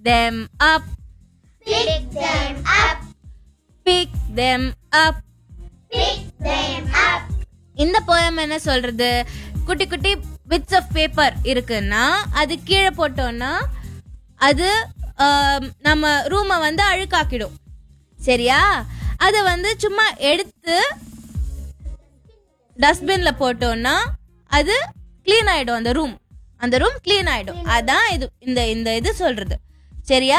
them up Pick them up. pick them up Pick them up. இந்த poem என்ன சொல்றது குட்டி குட்டி பிட்ஸ் ஆஃப் பேப்பர் இருக்குன்னா அது கீழே போட்டோம்னா அது ஆம், நம்ம ரூமை வந்து அழுக்காக்கிடும் சரியா அதை வந்து சும்மா எடுத்து டஸ்ட்பின்ல போட்டோம்னா அது க்ளீன் ஆயிடும் அந்த ரூம் அந்த ரூம் க்ளீன் ஆயிடும் அதான் இது இந்த இந்த இது சொல்றது சரியா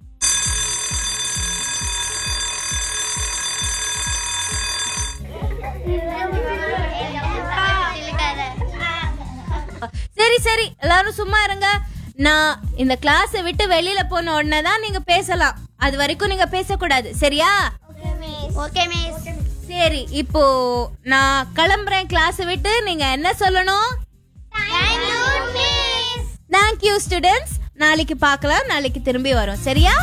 சரி சரி எல்லாரும் சும்மா இருங்க நான் இந்த கிளாஸை விட்டு வெளியில போன உடனே தான் நீங்க பேசலாம் அது வரைக்கும் நீங்க பேசக்கூடாது சரியா Okay, miss. சரி இப்போ நான் கிளம்புறேன் கிளாஸை விட்டு நீங்க என்ன சொல்லணும் Thank you, miss. Thank you students நாளைக்கு பார்க்கலாம் நாளைக்கு திரும்பி வரோம் சரியா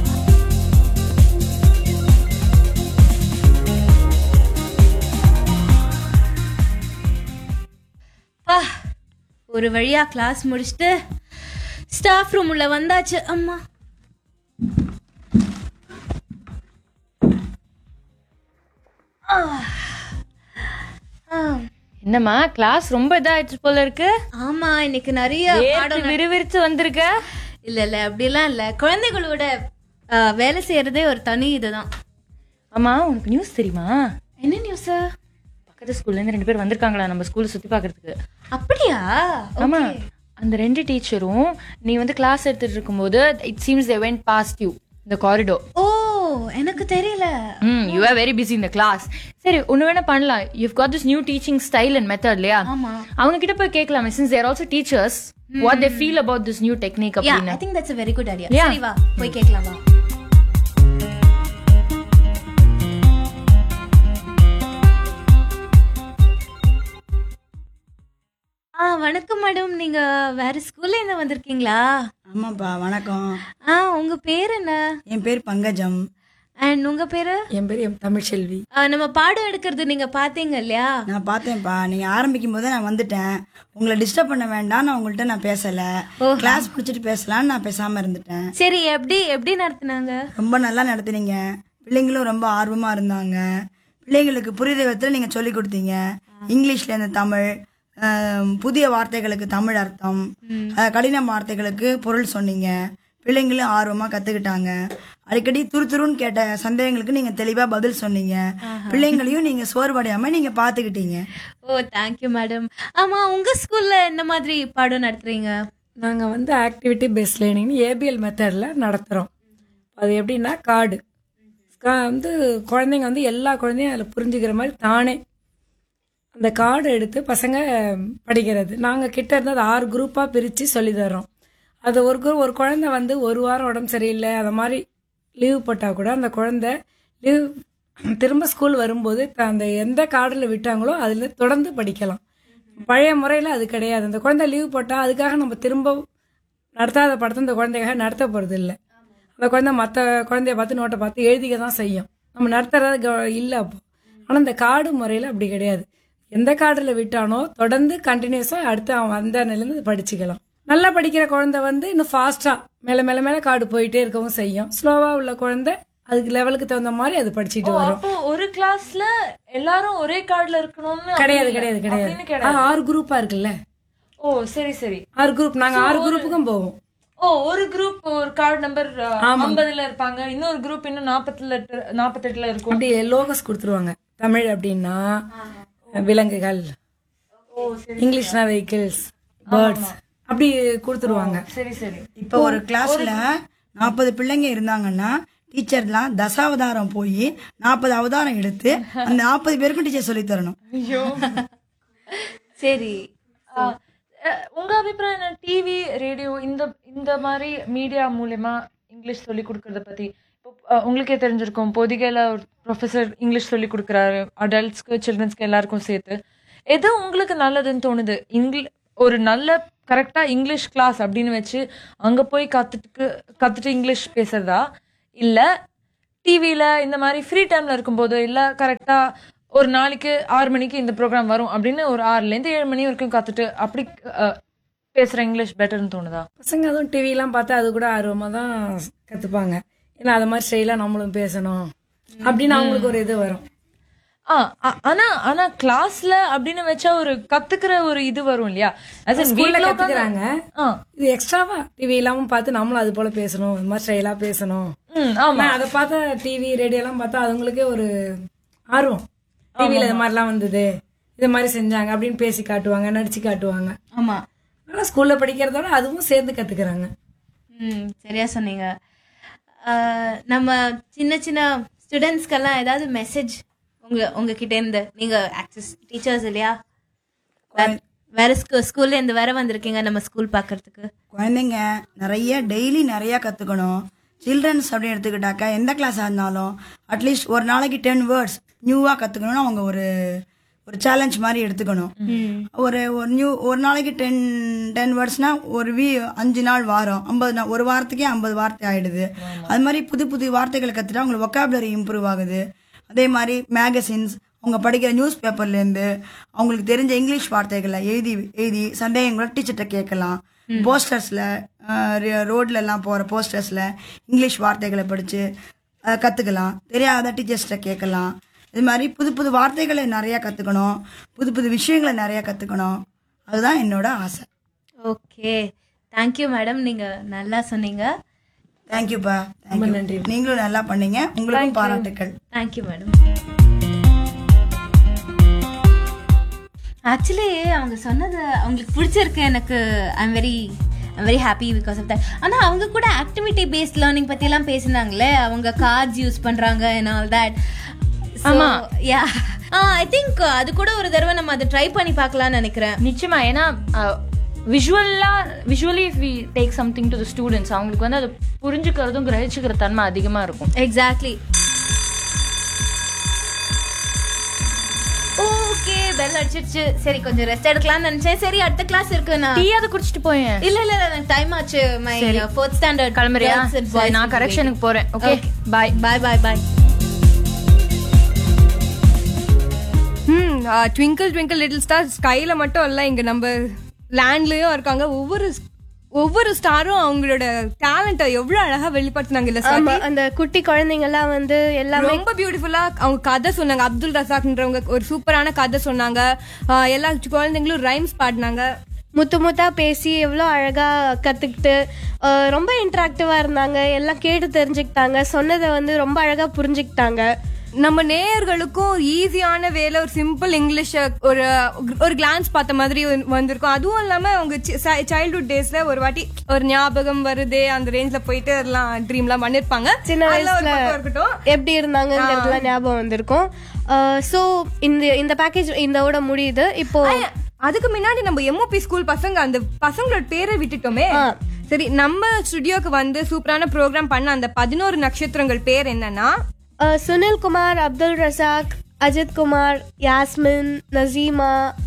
பா, ஒரு வழியா கிளாஸ் முடிச்சுட்டு ஸ்டாஃப் ரூம் உள்ள வந்தாச்சு அம்மா ஆ. ஆ. என்னம்மா கிளாஸ் ரொம்ப இதாயிடுச்சு போல இருக்கு ஆமா இன்னைக்கு நிறைய வேர்த்து பாடம் விறுவிறுத்து வந்திருக்க இல்ல இல்ல அப்படிலாம் இல்ல குழந்தைகளோட ஆ, வேலை செய்யறதே ஒரு தனி இதுதான் ஆமா உனக்கு நியூஸ் தெரியுமா என்ன நியூஸ் பக்கத்து ஸ்கூல்ல இருந்து ரெண்டு பேர் வந்திருக்காங்களா நம்ம ஸ்கூல்ல சுத்தி பாக்குறதுக்கு அப்படியா ஆமா அந்த ரெண்டு டீச்சரும் நீ வந்து கிளாஸ் எடுத்துட்டு இருக்கும்போது it seems they went past you இந்த காரிடோர் ஓ எனக்கு தெரியல hmm you are very busy இந்த கிளாஸ் சரி ஒன்று வேணா பண்ணலாம் you got this new teaching style and method இல்லையா ஆமா அவங்க கிட்ட போய் கேட்கலாம் since there also teachers what they feel about this new technique yeah அப்படின்னு I think that's a very good idea Yeah. சரி வா போய் கேட்கலாம் வா ஆ வணக்கம் மேடம் நீங்க வேற ஸ்கூல்ல இருந்து வந்திருக்கீங்களா ஆமாப்பா வணக்கம் ஆ உங்க பேர் என்ன என் பேர் பங்கஜம் அண்ட் உங்க பேரு என் பேர் எம் தமிழ்செல்வி ஆ, நம்ம பாடம் எடுக்கிறது நீங்க பாத்தீங்க இல்லையா நான் பார்த்தேன்ப்பா நீங்க ஆரம்பிக்கும் போதே நான் வந்துட்டேன் உங்களை டிஸ்டர்ப் பண்ண வேண்டாம் நான் உங்கள்கிட்ட நான் பேசல கிளாஸ் முடிச்சிட்டு பேசலாம்னு நான் பேசாம இருந்துட்டேன் சரி எப்படி எப்படி நடத்துனாங்க ரொம்ப நல்லா நடத்துனீங்க பிள்ளைங்களும் ரொம்ப ஆர்வமா இருந்தாங்க பிள்ளைங்களுக்கு புரியுற விதத்துல நீங்க சொல்லி கொடுத்தீங்க இங்கிலீஷ்ல இருந்து தமிழ் ஆம், புதிய வார்த்தைகளுக்கு தமிழ் அர்த்தம் அஹ், கடின வார்த்தைகளுக்கு பொருள் சொன்னீங்க பிள்ளைங்களும் ஆர்வமா கத்துக்கிட்டாங்க அடிக்கடி துரு துருன்னு கேட்ட சந்தேகங்களுக்கு நீங்க தெளிவா பதில் சொன்னீங்க பிள்ளைங்களையும் நீங்க சோர்வடையாம நீங்க பாத்துக்கிட்டீங்க ஓ தேங்க்யூ மேடம் ஆமா உங்க ஸ்கூல்ல என்ன மாதிரி பாடம் நடத்துறீங்க நாங்கள் வந்து ஆக்டிவிட்டி பேஸ்ட் லேர்னிங்னு ஏபிஎல் மெத்தடில் நடத்துகிறோம் அது எப்படின்னா கார்டு வந்து குழந்தைங்க வந்து எல்லா குழந்தையும் அதில் புரிஞ்சுக்கிற மாதிரி தானே அந்த கார்டு எடுத்து பசங்க படிக்கிறது நாங்கள் கிட்ட இருந்து அதை ஆறு குரூப்பாக பிரித்து சொல்லி தரோம் அது ஒரு குரூப் ஒரு குழந்தை வந்து ஒரு வாரம் உடம்பு சரியில்லை அதை மாதிரி லீவ் போட்டால் கூட அந்த குழந்தை லீவ் திரும்ப ஸ்கூல் வரும்போது த- அந்த எந்த கார்டில் விட்டாங்களோ அதில் தொடர்ந்து படிக்கலாம் பழைய முறையில் அது கிடையாது அந்த குழந்தை லீவ் போட்டால் அதுக்காக நம்ம திரும்ப நடத்தாத படத்தை இந்த குழந்தைக்காக நடத்த போகிறது இல்லை அந்த குழந்தை மற்ற குழந்தைய பார்த்து நோட்டை பார்த்து எழுதிக்க தான் செய்யும் நம்ம நடத்துறது இல்லை அப்போ ஆனால் இந்த கார்டு முறையில் அப்படி கிடையாது எந்த கார்டில் விட்டானோ தொடர்ந்து கண்டினியூஸாக அடுத்து அவன் வந்த நிலையிலேருந்து படிச்சுக்கலாம் நல்லா படிக்கிற குழந்தை வந்து இன்னும் ஃபாஸ்ட்டாக மேலே மேலே மேலே கார்டு போயிட்டே இருக்கவும் செய்யும் ஸ்லோவாக உள்ள குழந்தை அதுக்கு லெவலுக்கு தகுந்த மாதிரி அது படிச்சுட்டு வரும் அப்போ ஒரு கிளாஸ்ல எல்லாரும் ஒரே கார்டுல இருக்கணும்னு கிடையாது அப்படி கிடையாது இல்ல. அப்படின்னு கிடையாது ஆ, ஆறு குரூப்பா இருக்குல்ல ஓ சரி சரி ஆறு குரூப் நாங்க ஆறு குரூப்புக்கும் போவோம் ஓ ஒரு குரூப் ஒரு கார்டு நம்பர் ஐம்பதுல இருப்பாங்க இன்னொரு குரூப் இன்னும் நாற்பத்துல நாற்பத்தெட்டுல இருக்கும் அப்படி லோகஸ் கொடுத்துருவாங்க தமிழ் அப்படின்னா விலங்குகள் இங்கிலீஷ்னா வெஹிக்கிள்ஸ் பேர்ட்ஸ் அப்படி கொடுத்துருவாங்க சரி சரி இப்போ ஒரு கிளாஸ்ல நாற்பது பிள்ளைங்க இருந்தாங்கன்னா டீச்சர்லாம் தசாவதாரம் போய் நாற்பது அவதாரம் எடுத்து அந்த நாற்பது பேருக்கும் டீச்சர் சொல்லி தரணும் சரி ஆ, அஹ், உங்க அபிப்பிராயம் என்ன டிவி ரேடியோ இந்த இந்த மாதிரி மீடியா மூலயமா இங்கிலீஷ் சொல்லி கொடுக்கறத பத்தி இப்போ அஹ், உங்களுக்கே தெரிஞ்சிருக்கும் பொதிகையில ஒரு ப்ரொஃபசர் இங்கிலீஷ் சொல்லி கொடுக்குறாரு அடல்ட்ஸ்க்கு சில்ட்ரன்ஸ்க்கு எல்லாருக்கும் சேர்த்து எது உங்களுக்கு நல்லதுன்னு தோணுது இங்கிலீஷ் ஒரு நல்ல கரெக்டா இங்கிலீஷ் கிளாஸ் அப்படின்னு வச்சு அங்க போய் கத்துட்டு கத்துட்டு இங்கிலீஷ் பேசுறதா இல்ல டிவியில இந்த மாதிரி ஃப்ரீ டைம்ல இருக்கும்போது இல்ல கரெக்டா ஒரு நாளைக்கு ஆறு மணிக்கு இந்த ப்ரோக்ராம் வரும் அப்படின்னு ஒரு ஆறுல இருந்து ஏழு மணி வரைக்கும் காத்துட்டு அப்படி அஹ், பேசுற இங்கிலீஷ் பெட்டர்னு தோணுதா பசங்க அதுவும் டிவிலாம் பார்த்தா அது கூட ஆர்வமாக தான் கற்றுப்பாங்க ஏன்னா அது மாதிரி ஸ்டைலாக நம்மளும் பேசணும் அப்படின்னு அவங்களுக்கு ஒரு இது வரும் ஆ ஆ- ஆனா ஆனா கிளாஸ்ல அப்படின்னு வச்சா ஒரு கத்துக்கிற ஒரு இது வரும் இல்லையா As in ஸ்கூல்ல வீட்ல உட்காந்து- கத்துக்கிறாங்க ஆ இது எக்ஸ்ட்ராவா டிவி இல்லாம பார்த்து நம்மளும் அது போல பேசணும் இது மாதிரி ஸ்டைலா பேசணும் ம், ஆமா ஆனா அதை பார்த்தா டிவி ரேடியோ எல்லாம் பார்த்தா அவங்களுக்கே ஒரு ஆர்வம் டிவில இது மாதிரிலாம் வந்தது இது மாதிரி செஞ்சாங்க அப்படின்னு பேசி காட்டுவாங்க நடிச்சு காட்டுவாங்க ஆமா ஆனா ஸ்கூல்ல படிக்கிறதோட அதுவும் சேர்ந்து கத்துக்கிறாங்க ம் சரியா சொன்னீங்க அஹ், நம்ம சின்ன சின்ன ஸ்டூடெண்ட்ஸ்க்கெல்லாம் ஏதாவது மெசேஜ் உங்க உங்ககிட்ட இருந்து நீங்க ஆக்சஸ் டீச்சர்ஸ் இல்லையா வே- வேற ஸ்கூ- ஸ்கூல்ல இருந்து வேற வந்திருக்கீங்க நம்ம ஸ்கூல் பார்க்கறதுக்கு குழந்தைங்க நிறைய டெய்லி நிறைய கற்றுக்கணும் சில்ட்ரன்ஸ் அப்படின்னு எடுத்துக்கிட்டாக்கா எந்த கிளாஸாக இருந்தாலும் அட்லீஸ்ட் ஒரு நாளைக்கு டென் வேர்ட்ஸ் நியூவாக கற்றுக்கணும்னு அவங்க ஒரு ஒரு சேலஞ்ச் மாதிரி எடுத்துக்கணும் ஒரு ஒரு நியூ ஒரு நாளைக்கு டென் டென் வேர்ட்ஸ்னா ஒரு வீ அஞ்சு நாள் வாரம் ஐம்பது நாள் ஒரு வாரத்துக்கே ஐம்பது வார்த்தை ஆயிடுது அது மாதிரி புது புது வார்த்தைகளை கற்றுட்டா அவங்களுக்கு ஒக்காபுலரி இம்ப்ரூவ் ஆகுது அதே மாதிரி மேகசின்ஸ் அவங்க படிக்கிற நியூஸ் பேப்பர்லேருந்து அவங்களுக்கு தெரிஞ்ச இங்கிலீஷ் வார்த்தைகளை எழுதி எழுதி சந்தேகங்களை டீச்சர்கிட்ட கேட்கலாம் போஸ்டர்ஸில் ரோட்ல எல்லாம் போகிற போஸ்டர்ஸில் இங்கிலீஷ் வார்த்தைகளை படித்து கற்றுக்கலாம் தெரியாத டீச்சர்ஸ்கிட்ட கேட்கலாம் இது மாதிரி புது புது வார்த்தைகளை நிறையா கற்றுக்கணும் புது புது விஷயங்களை நிறையா கற்றுக்கணும் அதுதான் என்னோட ஆசை ஓகே தேங்க்யூ மேடம் நீங்க நல்லா சொன்னீங்க தேங்க்யூப்பா தேங்க்யூ நன்றி. நீங்களும் நல்லா பண்ணீங்க உங்களுக்கும் பாராட்டுக்கள் தேங்க்யூ மேடம் ஆக்சுவலி அவங்க சொன்னது அவங்களுக்கு பிடிச்சிருக்கு எனக்கு I'm very I'm very happy because of that ஆனால் அவங்க கூட ஆக்டிவிட்டி பேஸ்ட் லேர்னிங் பற்றிலாம் பேசினாங்களே அவங்க கார்ட்ஸ் யூஸ் பண்ணுறாங்க அண்ட் ஆல் தட் ஆமா யா ஐ திங்க் அது கூட ஒரு தடவை நம்ம அதை ட்ரை பண்ணி பார்க்கலாம்னு நினைக்கிறேன் நிச்சயமா ஏன்னா விஷுவலா visually if we take something to the students அவங்களுக்கு வந்து அது புரிஞ்சுக்கிறதும் கிரகிச்சுக்கிற தன்மை அதிகமா இருக்கும் எக்ஸாக்ட்லி ஓகே பெல் அடிச்சிருச்சு சரி கொஞ்சம் ரெஸ்ட் எடுக்கலாம்னு நினைச்சேன் சரி அடுத்த கிளாஸ் இருக்கு நான் டீயாவது குடிச்சிட்டு போயேன் இல்ல இல்ல இல்ல எனக்கு டைம் ஆச்சு மை ஃபோர்த் ஸ்டாண்டர்ட் கிளம்புறியா சரி, நான் கரெக்ஷனுக்கு போறேன் okay bye bye bye bye hmm twinkle twinkle little star ஸ்கைல மட்டும் இல்ல இங்க நம்ம லேண்ட்லயும் இருக்காங்க ஒவ்வொரு ஒவ்வொரு ஸ்டாரும் அவங்களோட டேலண்ட்டை எவ்வளவு அழகா வெளிப்படுத்தினாங்க இல்ல ஆமா சார் அந்த குட்டி குழந்தைங்கலாம் வந்து எல்லாமே ரொம்ப பியூட்டிஃபுல்லா அவங்க கதை சொன்னாங்க அப்துல் ரசாக்ன்றவங்க ஒரு சூப்பரான கதை சொன்னாங்க ஆஹ் எல்லா குழந்தைங்களும் ரைம்ஸ் பாடினாங்க முத்து முத்தா பேசி எவ்வளோ அழகா கத்துக்கிட்டு அஹ், ரொம்ப இன்டராக்டிவா இருந்தாங்க எல்லாம் கேட்டு தெரிஞ்சுக்கிட்டாங்க சொன்னதை வந்து ரொம்ப அழகா புரிஞ்சுக்கிட்டாங்க நம்ம நேயர்களுக்கும் ஈஸியான வேலை ஒரு சிம்பிள் இங்கிலீஷ் ஒரு ஒரு கிளான்ஸ் பார்த்த மாதிரி வந்து- வந்திருக்கும் அதுவும் இல்லாம அவங்க சைல்ட்ஹுட் டேஸ்ல ஒரு வாட்டி ஒரு ஞாபகம் வருதே அந்த ரேஞ்ச்ல போயிட்டு எல்லாம் ட்ரீம்லாம் பண்ணிருப்பாங்க சின்ன அதெல்லாம் ஒரு வயசுல பக்கம் இருக்கட்டும் எப்படி இருந்தாங்கங்கிறதுலாம் ஞாபகம் வந்திருக்கும் ஸோ இந்த இந்த பேக்கேஜ் இதோட முடியுது இப்போ அதுக்கு முன்னாடி நம்ம எம்ஓபி ஸ்கூல் பசங்க அந்த பசங்களோட பேரை விட்டுட்டோமே சரி நம்ம ஸ்டுடியோக்கு வந்து சூப்பரான ப்ரோக்ராம் பண்ண அந்த பதினோரு நட்சத்திரங்கள் பேர் என்னன்னா அஹ், சுனில் குமார் அப்துல் ரசாக் அஜித் குமார் யாஸ்மின் நசீமா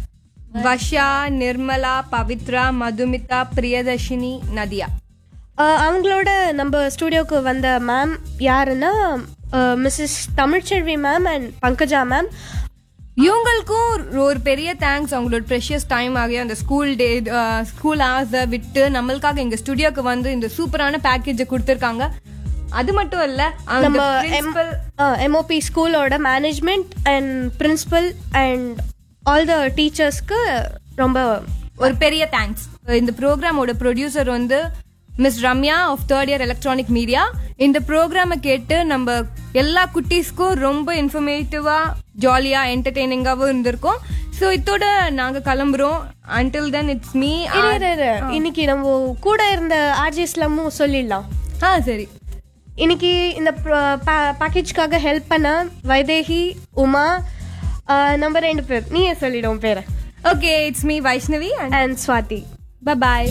வஷா நிர்மலா பவித்ரா மதுமிதா பிரியதர்ஷினி நதியா அஹ், அவங்களோட நம்ம ஸ்டுடியோக்கு வந்த மேம் யாருன்னா Mrs Tamilselvi ma'am and Pankaja ma'am இவங்களுக்கும் ஒரு பெரிய தேங்க்ஸ் அவங்களோட ப்ரெஷியஸ் டைம் ஆகிய அந்த ஸ்கூல் டே ஸ்கூல் ஹவர்ஸை விட்டு நம்மளுக்காக எங்க ஸ்டுடியோக்கு வந்து இந்த சூப்பரான பேக்கேஜை கொடுத்துருக்காங்க அது மட்டும் இல்ல நம்ம பிரின்சிபல் எம்ஓபி ஸ்கூலோட management and principal and all the டீச்சர்ஸ்க்கு ரொம்ப ஒரு பெரிய தேங்க்ஸ் இந்த ப்ரோக்ராமோட ப்ரொடியூசர் வந்து miss Ramya of third year electronic media இந்த ப்ரோக்ராமை கேட்டு நம்ம எல்லா குட்டீஸ்க்கும் ரொம்ப இன்ஃபர்மேட்டிவா ஜாலியா என்டர்டெய்னிங்காகவும் இருந்திருக்கோம் ஸோ இதோட நாங்க கிளம்புறோம் அன்டில் தென் இட்ஸ் மீ இரு, இரு, இரு. இன்னைக்கு நம்ம கூட இருந்த ஆர்ஜிஎஸ்லமும் சொல்லிடலாம் ஆ சரி இன்னைக்கு இந்த பேக்கேஜ்க்காக ஹெல்ப் பண்ண வைதேகி உமா அஹ், நம்ம ரெண்டு பேர் நீயே சொல்லிடுவோம் பேரை okay it's me Vaishnavi and and Swathi bye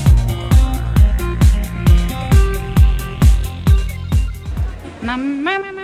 Mama, mama,